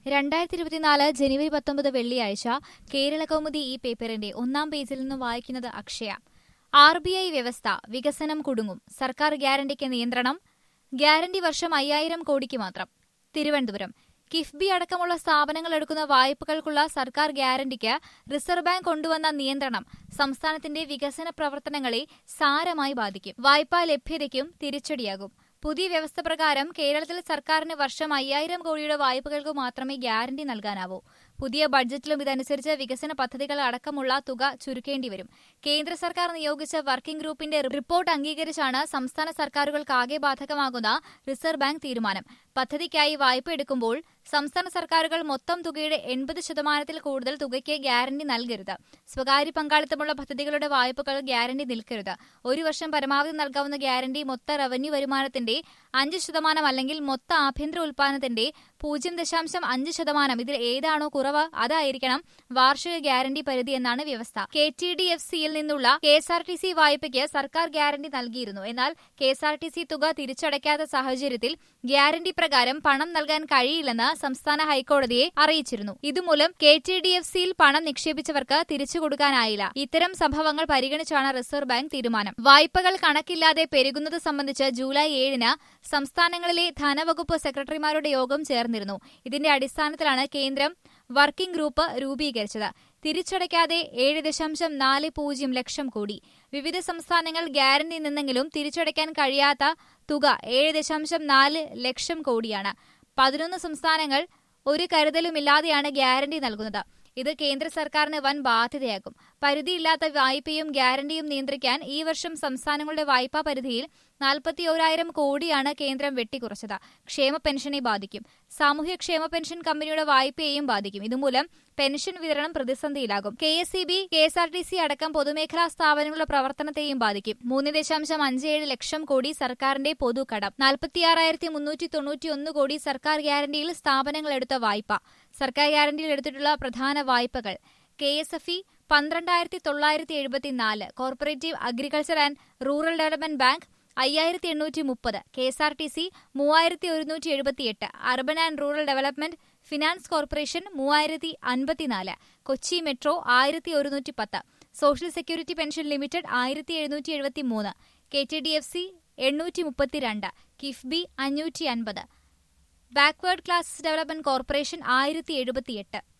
രണ്ടായിരത്തി ഇരുപത്തിനാല് ജനുവരി പത്തൊമ്പത് വെള്ളിയാഴ്ച കേരള കൗമുദി ഈ പേപ്പറിന്റെ ഒന്നാം പേജിൽ നിന്ന് വായിക്കുന്നത് അക്ഷയ ആർ ബി ഐ വ്യവസ്ഥ വികസനം കുടുങ്ങും സർക്കാർ ഗ്യാരണ്ടിക്ക് നിയന്ത്രണം ഗ്യാരണ്ടി വർഷം അയ്യായിരം കോടിക്ക് മാത്രം തിരുവനന്തപുരം കിഫ്ബി അടക്കമുള്ള സ്ഥാപനങ്ങൾ എടുക്കുന്ന വായ്പകൾക്കുള്ള സർക്കാർ ഗ്യാരണ്ടിക്ക് റിസർവ് ബാങ്ക് കൊണ്ടുവന്ന നിയന്ത്രണം സംസ്ഥാനത്തിന്റെ വികസന പ്രവർത്തനങ്ങളെ സാരമായി ബാധിക്കും വായ്പാ ലഭ്യതയ്ക്കും തിരിച്ചടിയാകും പുതിയ വ്യവസ്ഥ പ്രകാരം കേരളത്തിൽ സർക്കാരിന് വർഷം അയ്യായിരം കോടിയുടെ വായ്പകൾക്ക് മാത്രമേ ഗ്യാരണ്ടി നൽകാനാവൂ പുതിയ ബഡ്ജറ്റിലും ഇതനുസരിച്ച് വികസന പദ്ധതികൾ അടക്കമുള്ള തുക ചുരുക്കേണ്ടി വരും കേന്ദ്ര സർക്കാർ നിയോഗിച്ച വർക്കിംഗ് ഗ്രൂപ്പിന്റെ റിപ്പോർട്ട് അംഗീകരിച്ചാണ് സംസ്ഥാന സർക്കാരുകൾക്കാകെ ബാധകമാകുന്ന റിസർവ് ബാങ്ക് തീരുമാനം പദ്ധതിക്കായി വായ്പ എടുക്കുമ്പോൾ സംസ്ഥാന സർക്കാരുകൾ മൊത്തം തുകയുടെ എൺപത് ശതമാനത്തിൽ കൂടുതൽ തുകയ്ക്ക് ഗ്യാരണ്ടി നൽകരുത് സ്വകാര്യ പങ്കാളിത്തമുള്ള പദ്ധതികളുടെ വായ്പകൾ ഗ്യാരണ്ടി നിൽക്കരുത് ഒരു വർഷം പരമാവധി നൽകാവുന്ന ഗ്യാരണ്ടി മൊത്ത റവന്യൂ വരുമാനത്തിന്റെ അഞ്ച് ശതമാനം അല്ലെങ്കിൽ മൊത്ത ആഭ്യന്തര ഉൽപാദനത്തിന്റെ പൂജ്യം ദശാംശം അഞ്ച് ശതമാനം ഇതിൽ ഏതാണോ കുറവ് അതായിരിക്കണം വാർഷിക ഗ്യാരണ്ടി പരിധി എന്നാണ് വ്യവസ്ഥ കെ ടി ഡി എഫ് സിയിൽ നിന്നുള്ള K S R T C വായ്പയ്ക്ക് സർക്കാർ ഗ്യാരണ്ടി നൽകിയിരുന്നു എന്നാൽ K S R T C തുക തിരിച്ചടയ്ക്കാത്ത സാഹചര്യത്തിൽ ഗ്യാരണ്ടി പ്രകാരം പണം നൽകാൻ കഴിയില്ലെന്ന് സംസ്ഥാന ഹൈക്കോടതിയെ അറിയിച്ചിരുന്നു ഇതുമൂലം കെ ടി ഡി എഫ് സിയിൽ പണം നിക്ഷേപിച്ചവർക്ക് തിരിച്ചു കൊടുക്കാനായില്ല ഇത്തരം സംഭവങ്ങൾ പരിഗണിച്ചാണ് റിസർവ് ബാങ്ക് തീരുമാനം വായ്പകൾ കണക്കില്ലാതെ പെരുകുന്നത് സംബന്ധിച്ച് ജൂലൈ ഏഴിന് സംസ്ഥാനങ്ങളിലെ ധനവകുപ്പ് സെക്രട്ടറിമാരുടെ യോഗം ചേർന്നിരുന്നു ഇതിന്റെ അടിസ്ഥാനത്തിലാണ് കേന്ദ്രം വർക്കിംഗ് ഗ്രൂപ്പ് രൂപീകരിച്ചത് തിരിച്ചടയ്ക്കാതെ ഏഴ് ദശാംശം നാല് പൂജ്യം ലക്ഷം കോടി വിവിധ സംസ്ഥാനങ്ങൾ ഗ്യാരണ്ടി നിന്നെങ്കിലും തിരിച്ചടയ്ക്കാൻ കഴിയാത്ത തുക ഏഴ് ദശാംശം നാല് ലക്ഷം കോടിയാണ് പതിനൊന്ന് സംസ്ഥാനങ്ങൾ ഒരു കരുതലുമില്ലാതെയാണ് ഗ്യാരണ്ടി നൽകുന്നത് ഇത് കേന്ദ്ര സർക്കാരിന് വൻ ബാധ്യതയാകും പരിധിയില്ലാത്ത വായ്പയും ഗ്യാരണ്ടിയും നിയന്ത്രിക്കാൻ ഈ വർഷം സംസ്ഥാനങ്ങളുടെ വായ്പാ പരിധിയിൽ നാൽപ്പത്തി ഓരായിരം കോടിയാണ് കേന്ദ്രം വെട്ടിക്കുറച്ചത് ക്ഷേമ പെൻഷനെ ബാധിക്കും സാമൂഹ്യ ക്ഷേമ പെൻഷൻ കമ്പനിയുടെ വായ്പയെയും ബാധിക്കും ഇതുമൂലം പെൻഷൻ വിതരണം പ്രതിസന്ധിയിലാകും K S E B K S R T C അടക്കം പൊതുമേഖലാ സ്ഥാപനങ്ങളുടെ പ്രവർത്തനത്തെയും ബാധിക്കും മൂന്ന് ദശാംശം അഞ്ച് ഏഴ് ലക്ഷം കോടി സർക്കാരിന്റെ പൊതുകടം നാൽപ്പത്തിയാറായിരത്തി മുന്നൂറ്റി തൊണ്ണൂറ്റി ഒന്ന് കോടി സർക്കാർ ഗ്യാരണ്ടിയിൽ സ്ഥാപനങ്ങൾ എടുത്ത വായ്പ സർക്കാർ ഗ്യാരണ്ടിയിൽ എടുത്തിട്ടുള്ള പ്രധാന വായ്പകൾ കെ എസ് എഫ് ഇ പന്ത്രണ്ടായിരത്തി തൊള്ളായിരത്തി എഴുപത്തിനാല് corporative agriculture and rural development bank അയ്യായിരത്തി എണ്ണൂറ്റി മുപ്പത് K S R T C മൂവായിരത്തി ഒരുന്നൂറ്റി എഴുപത്തിയെട്ട് urban and rural development finance corporation മൂവായിരത്തി അൻപത്തിനാല് കൊച്ചി മെട്രോ ആയിരത്തി ഒരുന്നൂറ്റി പത്ത് സോഷ്യൽ സെക്യൂരിറ്റി പെൻഷൻ ലിമിറ്റഡ് ആയിരത്തി എഴുന്നൂറ്റി എഴുപത്തി മൂന്ന് K T D F C എണ്ണൂറ്റി മുപ്പത്തിരണ്ട് കിഫ്ബി അഞ്ഞൂറ്റി അൻപത് ബാക്ക്വേർഡ് ക്ലാസസ് ഡെവലപ്മെന്റ് കോർപ്പറേഷൻ ആയിരത്തി എഴുപത്തിയെട്ട്